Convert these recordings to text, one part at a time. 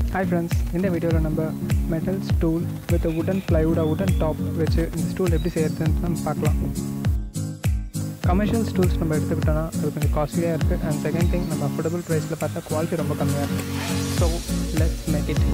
hi friends இந்த வீடியோவில் நம்ம மெட்டல் ஸ்டூல் வித் உடன் பிளைவுட் உடன் டாப் வச்சு இந்த ஸ்டூல் எப்படி செய்யறதுன்னு நம்ம பார்க்கலாம் கமர்ஷியல் ஸ்டூல்ஸ் நம்ம எடுத்துக்கிட்டோன்னா அது கொஞ்சம் காஸ்ட்லியாக இருக்குது அண்ட் செகண்ட் திங் நம்ம அஃபோர்டபுள் ப்ரைஸில் பார்த்தா குவாலிட்டி ரொம்ப கம்மியாக இருக்குது so let's make it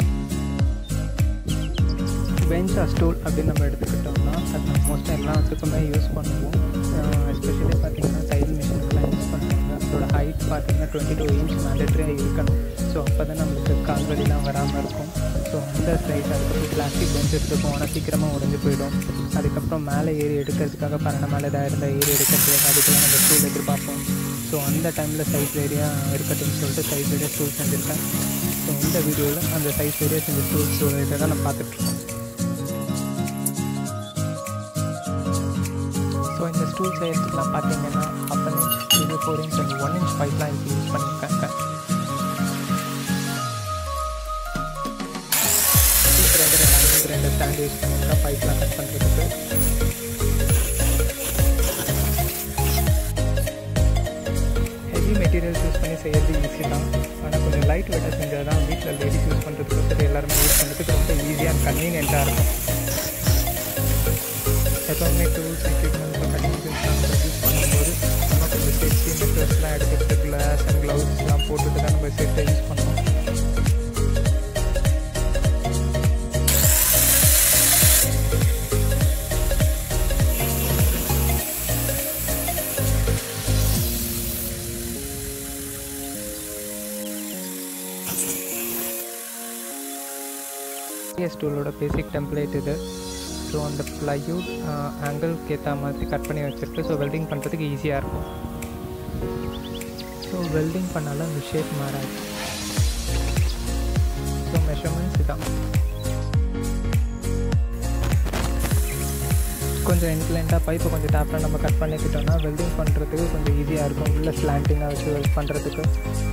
bench or stool அப்படின்னு நம்ம எடுத்துக்கிட்டோம்னா அது நம்ம மோஸ்ட்டாக எல்லாத்துக்குமே யூஸ் பண்ணுவோம் எஸ்பெஷலி பார்த்தீங்கன்னா தையல் மிஷினுக்குலாம் யூஸ் பண்ணுவாங்க அதோட ஹைட் பார்த்தீங்கன்னா டுவெண்ட்டி டூ இன்ச் மேண்டட்ரியாக இருக்கணும் ஸோ அப்போ தான் நம்மளுக்கு கால் வலிலாம் வராமல் இருக்கும் ஸோ அந்த சைஸ் அதுக்கப்புறம் பிளாஸ்டிக் பெஞ்ச் இருக்கும் ஆனால் சீக்கிரமாக உடஞ்சி போயிடும் அதுக்கப்புறம் மேலே ஏறி எடுக்கிறதுக்காக பரண மேலே ஏதாவது இருந்தால் ஏறி எடுக்கிறதுக்காக அதுக்கெல்லாம் நம்ம ஸ்டூல் எதிர்பார்ப்போம் ஸோ அந்த டைமில் சைஸ் ஏரியாக இருக்கட்டும்னு சொல்லிட்டு சைஸ் ஏரியா ஸ்டூல் செஞ்சுருக்கேன் ஸோ இந்த வீடியோவில் அந்த சைஸ் ஏரியா செஞ்ச ஸ்டூல் ஸ்டூல் இதை தான் நம்ம பார்த்துட்ருக்கோம் ஸோ இந்த ஸ்டூல் செய்யறதுக்குலாம் பார்த்தீங்கன்னா அப் இன்ச் இது four inch and one inch பைப்லாம் இதுக்கு யூஸ் பண்ணியிருக்காங்க ரெண்டு ரெண்டு அஞ்சு ரெண்டு ஸ்டாண்ட் யூஸ் பண்ணியிருக்கேன் பைப்லாம் கட் பண்ணுறதுக்கு ஹெவி மெட்டீரியல்ஸ் யூஸ் பண்ணி செய்யறது ஈஸி தான் ஆனால் கொஞ்சம் லைட் வெயிட்டாக செஞ்சால் தான் வீட்டில் லேடிஸ் யூஸ் பண்ணுறதுக்கு சரி எல்லாருமே யூஸ் பண்ணுறதுக்கு ரொம்ப ஈஸியாக அண்ட் கன்வீனியண்ட்டாக இருக்கும் எப்போவுமே டூல்ஸ் எக்யூப்மெண்ட்ஸ் கட்டிங் திங்ஸ்லாம் யூஸ் பண்ணும்போது நம்ம கொஞ்சம் சேஃப்டி மெத்தட்ஸ்லாம் எடுத்துக்கிட்டு கிளாஸ் அண்ட் க்ளவுஸ்லாம் போட்டுட்டு தான் நம்ம சேஃப்டியாக யூஸ் பண்ணோம் ஸ்டூலோட பேசிக் டெம்ப்ளேட் இது ஸோ அந்த ப்ளைவுட் ஆங்கிள்க்கு ஏற்ற மாதிரி கட் பண்ணி வச்சுருக்கு ஸோ வெல்டிங் பண்ணுறதுக்கு ஈஸியாக இருக்கும் ஸோ வெல்டிங் பண்ணாலும் அந்த ஷேப் மாறாது ஸோ மெஷர்மெண்ட்ஸ் இதான் கொஞ்சம் இன்க்ளைண்ட்டாக பைப்பை கொஞ்சம் டேப்பில் நம்ம கட் பண்ணிக்கிட்டோம்னா வெல்டிங் பண்ணுறதுக்கு கொஞ்சம் ஈஸியாக இருக்கும் உள்ள ஸ்லாண்டிங்காக வச்சு வெல்ட் பண்ணுறதுக்கு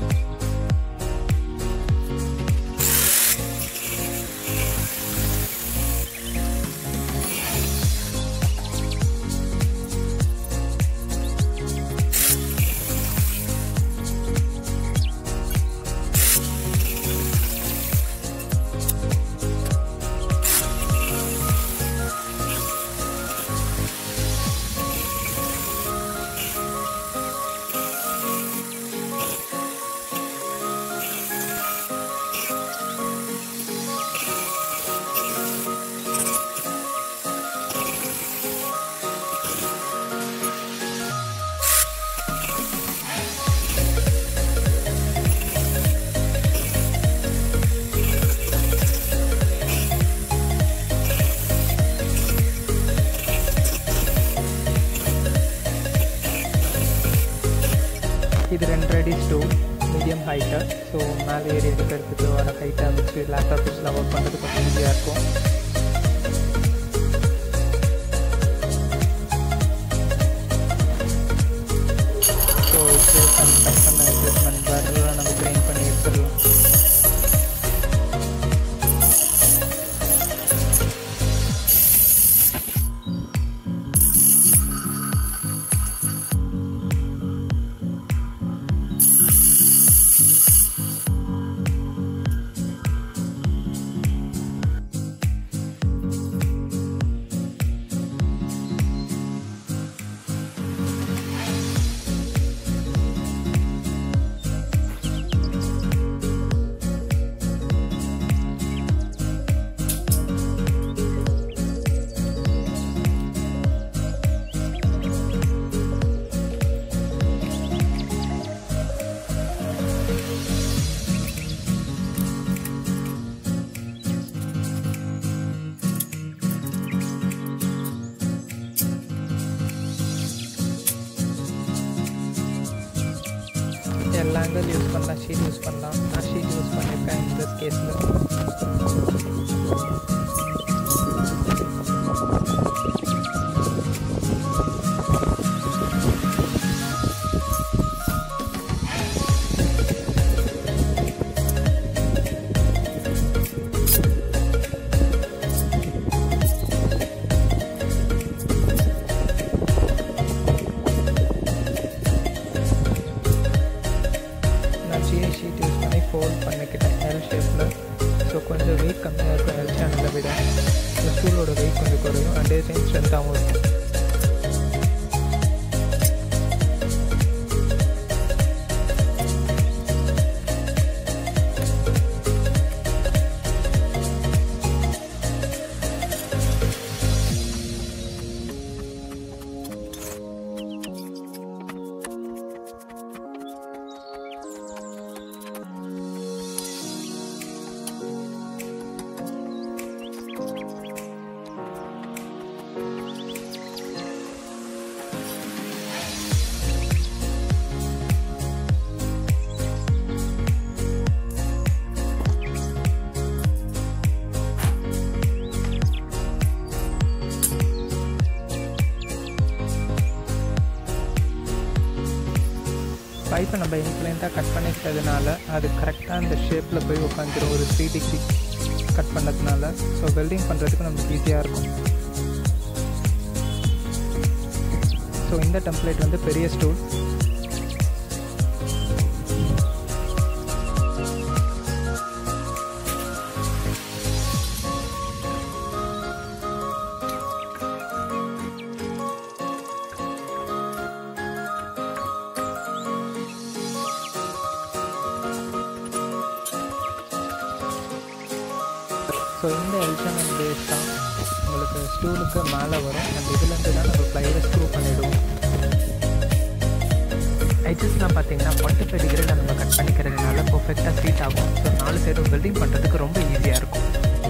இது ரெண்டு அடி ஸ்டோவ் மீடியம் ஹைட்டு ஸோ மேலே ஏறி எடுக்கிறதுக்கு வர ஹைட்டை வச்சு லேப்டாப் வச்சுலாம் ஒர்க் பண்ணுறதுக்கு கொஞ்சம் ஈஸியாக இருக்கும் ஸோ அட்ஜஸ்ட்மெண்ட் கட் பண்ண அட்ஜஸ்ட்மெண்ட் வரலாம் நம்ம ட்ரெயின் பண்ணி எடுத்துடலாம் எல்லா ஆங்கிள் யூஸ் பண்ணலாம் ஷீட் யூஸ் பண்ணலாம் நான் ஷீட் யூஸ் பண்ணியிருக்கேன் இந்த கேஸில் நான் ஜிஐ ஷீட் யூஸ் பண்ணி ஃபோல்ட் பண்ணிக்கிட்டேன் சேனல் ஷேப்பில் ஸோ கொஞ்சம் வெயிட் கம்மியாக இருக்கும் எல் சேனலை விட இந்த ஸ்டூலோட வெயிட் கொஞ்சம் குறையும் அட் டைம் ஸ்ட்ரென்த்தாகவும் இருக்கும் பைப்பை நம்ம இன்க்ளைண்டாக கட் பண்ணிக்கிட்டதுனால அது கரெக்டாக அந்த ஷேப்பில் போய் உட்காந்துரும் ஒரு த்ரீ டிகிரி கட் பண்ணதுனால ஸோ வெல்டிங் பண்ணுறதுக்கு நமக்கு ஈஸியாக இருக்கும் ஸோ இந்த டெம்ப்ளேட் வந்து பெரிய ஸ்டூல் ஸோ இந்த எல்சன் பேஸ் தான் உங்களுக்கு ஸ்டூலுக்கு மேலே வரும் அந்த இதுலேருந்து தான் நம்ம ப்ளைவை ஸ்க்ரூ பண்ணிவிடுவோம் எட்ஜஸ்லாம் பார்த்தீங்கன்னா ஃபார்ட்டி ஃபைவ் டிகிரியில் நம்ம கட் பண்ணிக்கிறதுனால பர்ஃபெக்டாக சீட் ஆகும் ஸோ நாலு சைடும் வெல்டிங் பண்ணுறதுக்கு ரொம்ப ஈஸியாக இருக்கும்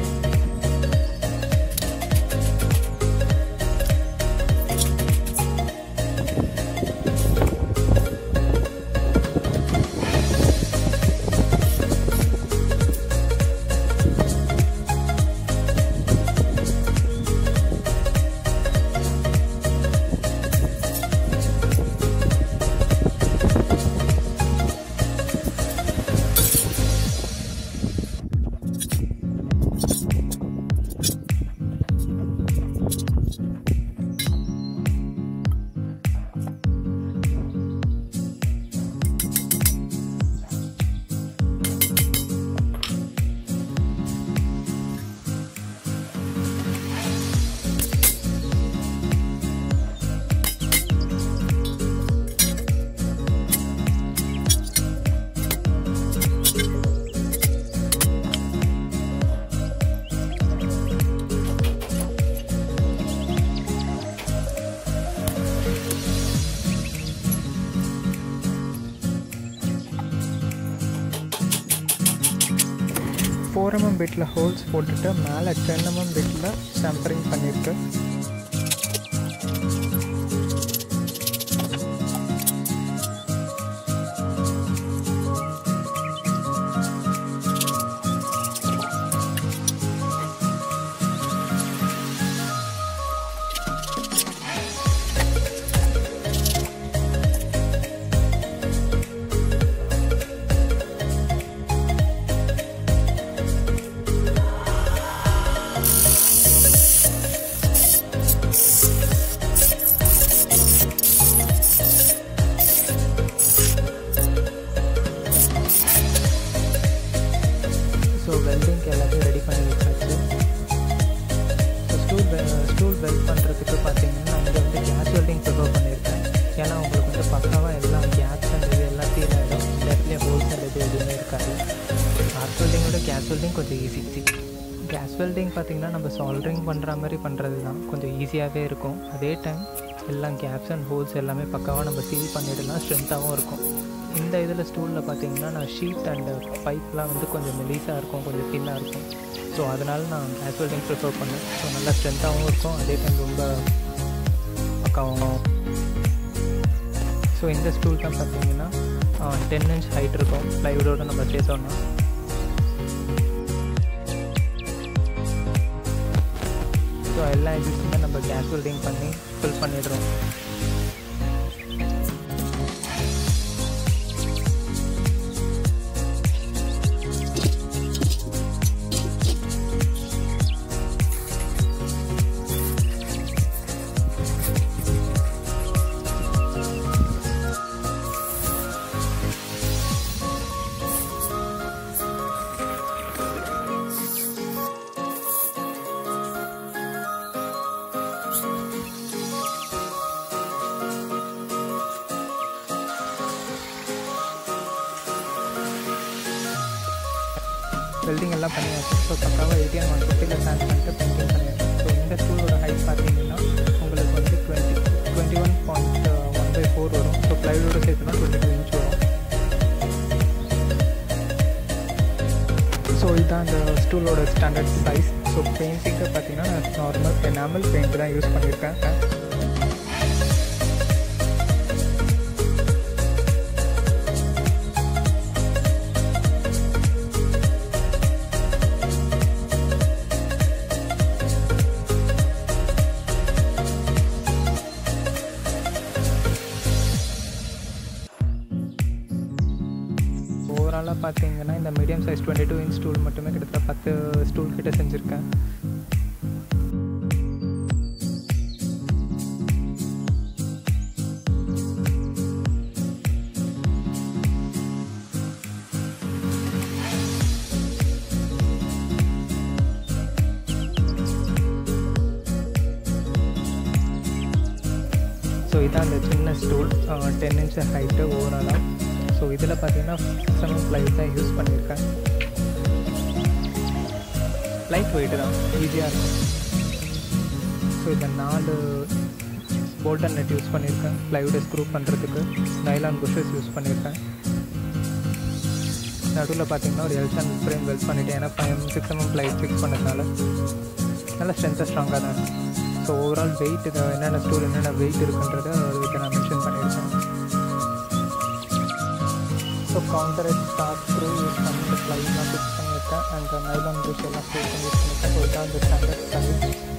ஃபோர் எம்எம் பிட்டில் ஹோல்ஸ் போட்டுட்டு மேலே டென் எம்எம் பிட்டில் சாம்பரிங் பண்ணியிருக்கு ஸோ வெல்டிங்க்கு எல்லாத்தையும் ரெடி பண்ணி வச்சாச்சு ஸோ ஸ்டூல் ஸ்டூல் வெல்ட் பண்ணுறதுக்கு பார்த்தீங்கன்னா இங்கே வந்து கேஸ் வெல்டிங் ப்ரிஃபர் பண்ணியிருக்கேன் ஏன்னா உங்களுக்கு வந்து பக்காவாக எல்லாம் கேஸ் அண்ட் இது எல்லாம் க்ளீன் ஆகிடும் இந்த இடத்துல ஹோல்ஸ் அண்ட் இது எதுவுமே இருக்காது ஆர்ட் வெல்டிங்கோட கேஸ் வெல்டிங் கொஞ்சம் ஈஸி கேஸ் வெல்டிங் பார்த்திங்கன்னா நம்ம சால்ட்ரிங் பண்ணுற மாதிரி பண்ணுறது தான் கொஞ்சம் ஈஸியாகவே இருக்கும் அதே டைம் எல்லாம் கேப்ஸ் அண்ட் ஹோல்ஸ் எல்லாமே பக்காவாக நம்ம சீல் பண்ணிடலாம் ஸ்ட்ரென்த்தாகவும் இருக்கும் இந்த இதில் ஸ்டூலில் பார்த்தீங்கன்னா நான் ஷீட் அண்டு பைப்லாம் வந்து கொஞ்சம் மெலிஸாக இருக்கும் கொஞ்சம் தின்னாக இருக்கும் ஸோ அதனால் நான் கேஸ் வெல்டிங் ப்ரிஃபர் பண்ணேன் ஸோ நல்லா ஸ்ட்ரென்த்தாகவும் இருக்கும் அதே டைம் ரொம்ப பக்காவும் ஸோ இந்த ஸ்டூல் தான் பார்த்தீங்கன்னா டென் இன்ச் ஹைட் இருக்கும் ப்ளைவுடோட நம்ம சேர்த்தோம்னா ஸோ எல்லா எஜஸுமே நம்ம கேஸ் வெல்டிங் பண்ணி ஃபில் பண்ணிடுறோம் வெல்டிங் எல்லாம் பண்ணியாச்சு ஸோ பக்காவாக எயிட்டிஎன் ஒன் ஃபிஃப்டியில் ஸ்டாண்ட் பண்ணிட்டு பெயிண்டிங் பண்ணியாச்சு ஸோ இந்த ஸ்டூலோட ஹைட் பார்த்தீங்கன்னா உங்களுக்கு வந்து twenty twenty one point one by four வரும் ஸோ ப்ளைவுடோட சேர்த்துனா டுவெண்ட்டி டூ இன்ச் வரும் ஸோ இதுதான் அந்த ஸ்டூலோட ஸ்டாண்டர்ட் சைஸ் ஸோ பெயிண்டிங்க்கு பார்த்தீங்கன்னா நான் நார்மல் எனாமல் பெயிண்ட் தான் யூஸ் பண்ணியிருக்கேன் ஓவராலாக பார்த்தீங்கன்னா இந்த medium size twenty two inch stool மட்டுமே கிட்டத்தட்ட பத்து ஸ்டூல் கிட்ட செஞ்சுருக்கேன் ஸோ இதான் அந்த சின்ன ஸ்டூல் டென் இன்ச் ஹைட்டு ஓவராலாக ஸோ இதில் பார்த்தீங்கன்னா செவன் ப்ளைட் தான் யூஸ் பண்ணியிருக்கேன் லைட் வெயிட் தான் ஈஸியாக இருக்கும் ஸோ இந்த நாலு போல்டன் நெட் யூஸ் பண்ணியிருக்கேன் ப்ளைவுடை ஸ்க்ரூ பண்ணுறதுக்கு நைலான் புஷஸ் யூஸ் பண்ணியிருக்கேன் நடுவில் பார்த்தீங்கன்னா ஒரு எல்சன் ஃப்ரேம் வெல்ட் பண்ணிட்டேன் ஏன்னா five six mm ply fix பண்ணதுனால நல்லா ஸ்ட்ரென்த்தாக ஸ்ட்ராங்காக தான் இருக்கும் ஸோ ஓவரால் வெயிட் இது என்னென்ன ஸ்டூல் என்னென்ன வெயிட் இருக்குன்றதை இதுக்கு நான் மென்ஷன் பண்ணியிருக்கேன் so counter star screw use பண்ணிட்டு ப்ளைட்லாம் ஃபிக்ஸ் பண்ணியிருக்கேன் அண்ட் நைலான் புஷ் எல்லாம் ஸ்க்ரூ பண்ணி யூஸ் பண்ணியிருக்கேன் ஸோ இதான் இந்த ஸ்டாண்டர்ட் சைஸ்